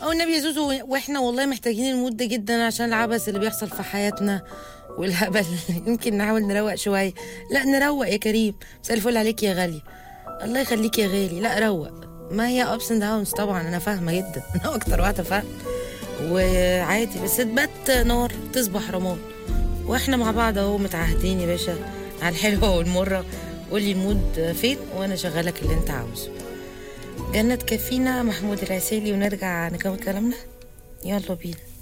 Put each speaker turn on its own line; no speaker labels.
او النبي يا زوزو واحنا والله محتاجين المود ده جدا عشان العبث اللي بيحصل في حياتنا والهبل يمكن نحاول نروق شويه لا نروق يا كريم مساء الفل عليك يا غاليه الله يخليك يا غالي لا روق ما هي ابس اند داونز طبعا انا فاهمه جدا انا اكتر واحده فاهم وعادي بس تبات نار تصبح رماد واحنا مع بعض اهو متعهدين يا باشا على الحلوه والمره قولي المود فين وانا شغالك اللي انت عاوزه جنة كفينا محمود العسيلي ونرجع نكمل كلامنا يلا بينا